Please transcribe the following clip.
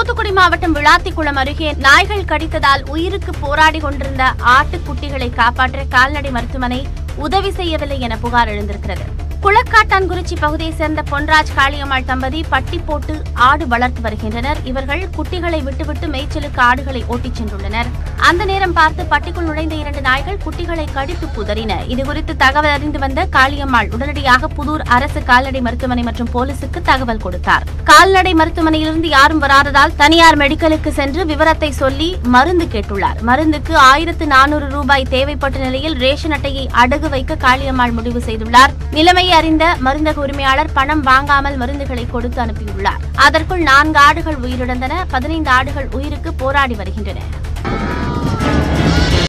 தூத்துக்குடி மாவட்டம் விளாத்திக்குளம் அருகே நாய்கள் கடித்ததால் உயிருக்கு போராடி கொண்டிருந்த ஆட்டுக்குட்டிகளை காப்பாற்ற கால்நடை மருத்துவமனை உதவி செய்யவில்லை என புகார் எழுந்திருக்கிறது குளக்காட்டான்குறிச்சி பகுதியைச் சேர்ந்த பொன்ராஜ் காளியம்மாள் தம்பதி பட்டி போட்டு ஆடு வளர்த்து வருகின்றனர் இவர்கள் குட்டிகளை விட்டுவிட்டு மேய்ச்சலுக்கு ஆடுகளை ஓட்டிச் சென்றுள்ளனர் அந்த நேரம் பார்த்து பட்டிக்குள் நுழைந்த இரண்டு நாய்கள் குட்டிகளை கடித்து புதறின இதுகுறித்து தகவல் அறிந்து வந்த காளியம்மாள் உடனடியாக புதூர் அரசு கால்நடை மருத்துவமனை மற்றும் போலீசுக்கு தகவல் கொடுத்தார் கால்நடை மருத்துவமனையிலிருந்து யாரும் வராததால் தனியார் மெடிக்கலுக்கு சென்று விவரத்தை சொல்லி மருந்து கேட்டுள்ளார் மருந்துக்கு ஆயிரத்து நானூறு ரூபாய் தேவைப்பட்ட நிலையில் ரேஷன் அட்டையை அடகு வைக்க காளியம்மாள் முடிவு செய்துள்ளார் நிலைமையை அறிந்த மருந்தக உரிமையாளர் பணம் வாங்காமல் மருந்துகளை கொடுத்து அனுப்பியுள்ளார் அதற்குள் நான்கு ஆடுகள் உயிரிழந்தன பதினைந்து ஆடுகள் உயிருக்கு போராடி வருகின்றன